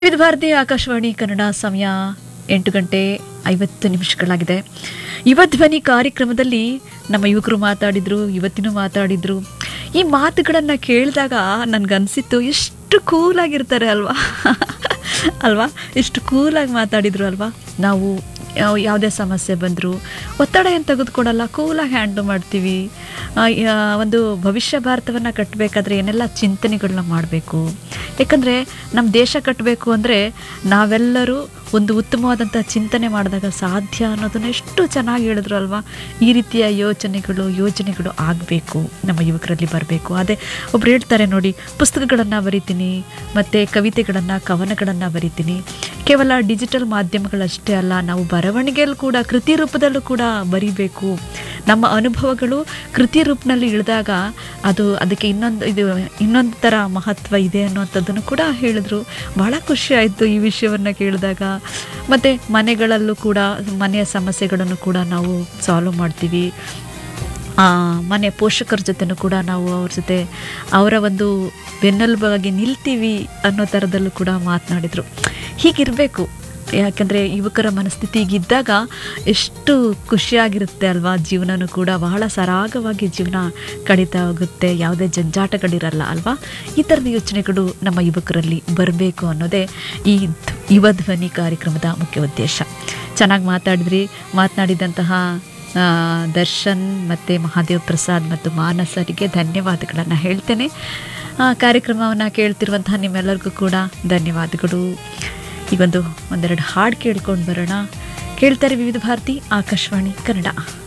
ವಿವಿಧ ಭಾರತಿ ಆಕಾಶವಾಣಿ ಕನ್ನಡ ಸಮಯ ಎಂಟು ಗಂಟೆ ಐವತ್ತು ನಿಮಿಷಗಳಾಗಿದೆ ಯುವ ಧ್ವನಿ ಕಾರ್ಯಕ್ರಮದಲ್ಲಿ ನಮ್ಮ ಯುವಕರು ಮಾತಾಡಿದ್ರು ಯುವತಿನೂ ಮಾತಾಡಿದ್ರು ಈ ಮಾತುಗಳನ್ನು ಕೇಳಿದಾಗ ನನಗನ್ಸಿತ್ತು ಎಷ್ಟು ಕೂಲಾಗಿರ್ತಾರೆ ಅಲ್ವಾ ಅಲ್ವಾ ಎಷ್ಟು ಕೂಲಾಗಿ ಮಾತಾಡಿದ್ರು ಅಲ್ವಾ ನಾವು ಯಾವ- ಯಾವುದೇ ಸಮಸ್ಯೆ ಬಂದರೂ ಒತ್ತಡ ಏನು ತೆಗೆದುಕೊಡಲ್ಲ ಕೂಲಾಗಿ ಹ್ಯಾಂಡ್ಲ್ ಮಾಡ್ತೀವಿ ಆ, ಯಾ- ಒಂದು ಭವಿಷ್ಯ ಭಾರತವನ್ನು ಕಟ್ಟಬೇಕಾದ್ರೆ ಏನೆಲ್ಲ ಚಿಂತನೆಗಳನ್ನ ಮಾಡಬೇಕು ಯಾಕಂದರೆ ನಮ್ಮ ದೇಶ ಕಟ್ಟಬೇಕು ಅಂದರೆ ನಾವೆಲ್ಲರೂ ಒಂದು ಉತ್ತಮವಾದಂಥ ಚಿಂತನೆ ಮಾಡಿದಾಗ ಸಾಧ್ಯ ಅನ್ನೋದನ್ನ ಎಷ್ಟು ಚೆನ್ನಾಗಿ ಹೇಳಿದ್ರು ಅಲ್ವಾ ಈ ರೀತಿಯ ಯೋಚನೆಗಳು ಯೋಜನೆಗಳು ಆಗಬೇಕು ನಮ್ಮ ಯುವಕರಲ್ಲಿ ಬರಬೇಕು ಅದೇ ಒಬ್ರು ಹೇಳ್ತಾರೆ ನೋಡಿ ಪುಸ್ತಕಗಳನ್ನು ಬರಿತೀನಿ ಮತ್ತು ಕವಿತೆಗಳನ್ನು ಕವನಗಳನ್ನು ಬರಿತೀನಿ ಕೇವಲ ಡಿಜಿಟಲ್ ಮಾಧ್ಯಮಗಳಷ್ಟೇ ಅಲ್ಲ ನಾವು ಬರವಣಿಗೆಯಲ್ಲಿ ಕೂಡ ಕೃತಿ ರೂಪದಲ್ಲೂ ಕೂಡ ಬರಿಬೇಕು ನಮ್ಮ ಅನುಭವಗಳು ಕೃತಿ ರೂಪದಲ್ಲಿ ಇಳಿದಾಗ ಅದು ಅದಕ್ಕೆ ಇನ್ನೊಂದು ಇದು ಇನ್ನೊಂದು ಥರ ಮಹತ್ವ ಇದೆ ಅನ್ನುವಂಥದ್ದನ್ನು ಕೂಡ ಹೇಳಿದ್ರು ಭಾಳ ಖುಷಿ ಆಯಿತು ಈ ವಿಷಯವನ್ನು ಕೇಳಿದಾಗ ಮತ್ತು ಮನೆಗಳಲ್ಲೂ ಕೂಡ ಮನೆಯ ಸಮಸ್ಯೆಗಳನ್ನು ಕೂಡ ನಾವು ಸಾಲ್ವ್ ಮಾಡ್ತೀವಿ ಆ, ಮನೆ ಪೋಷಕರ ಜೊತೆನೂ ಕೂಡ ನಾವು ಅವ್ರ ಜೊತೆ ಅವರ ಒಂದು ಬೆನ್ನೆಲುಬಾಗಿ ನಿಲ್ತೀವಿ ಅನ್ನೋ ಥರದಲ್ಲೂ ಕೂಡ ಮಾತನಾಡಿದರು ಹೀಗಿರಬೇಕು ಯಾಕಂದರೆ ಯುವಕರ ಮನಸ್ಥಿತಿ ಹೀಗಿದ್ದಾಗ ಎಷ್ಟು ಖುಷಿಯಾಗಿರುತ್ತೆ ಅಲ್ವಾ ಜೀವನನೂ ಕೂಡ ಬಹಳ ಸರಾಗವಾಗಿ ಜೀವನ ಕಳೀತಾ ಹೋಗುತ್ತೆ ಯಾವುದೇ ಜಂಜಾಟಗಳಿರಲ್ಲ ಅಲ್ವಾ ಈ ಥರದ ಯೋಚನೆಗಳು ನಮ್ಮ ಯುವಕರಲ್ಲಿ ಬರಬೇಕು ಅನ್ನೋದೇ ಈ ಧ್ವ- ಯುವ ಧ್ವನಿ ಕಾರ್ಯಕ್ರಮದ ಮುಖ್ಯ ಉದ್ದೇಶ ಚೆನ್ನಾಗಿ ಮಾತಾಡಿದ್ರಿ ಮಾತನಾಡಿದಂತಹ ಆ, ದರ್ಶನ್ ಮತ್ತು ಮಹಾದೇವ್ ಪ್ರಸಾದ್ ಮತ್ತು ಮಾನಸರಿಗೆ ಧನ್ಯವಾದಗಳನ್ನು ಹೇಳ್ತೇನೆ ಆ, ಕಾರ್ಯಕ್ರಮವನ್ನು ಕೇಳ್ತಿರುವಂತಹ ನಿಮ್ಮೆಲ್ಲರಿಗೂ ಕೂಡ ಧನ್ಯವಾದಗಳು ಈಗೊಂದು ಒಂದೆರಡು ಹಾಡು ಕೇಳ್ಕೊಂಡು ಬರೋಣ ಕೇಳ್ತಾರೆ ವಿವಿಧ ಭಾರತಿ ಆಕಾಶವಾಣಿ ಕನ್ನಡ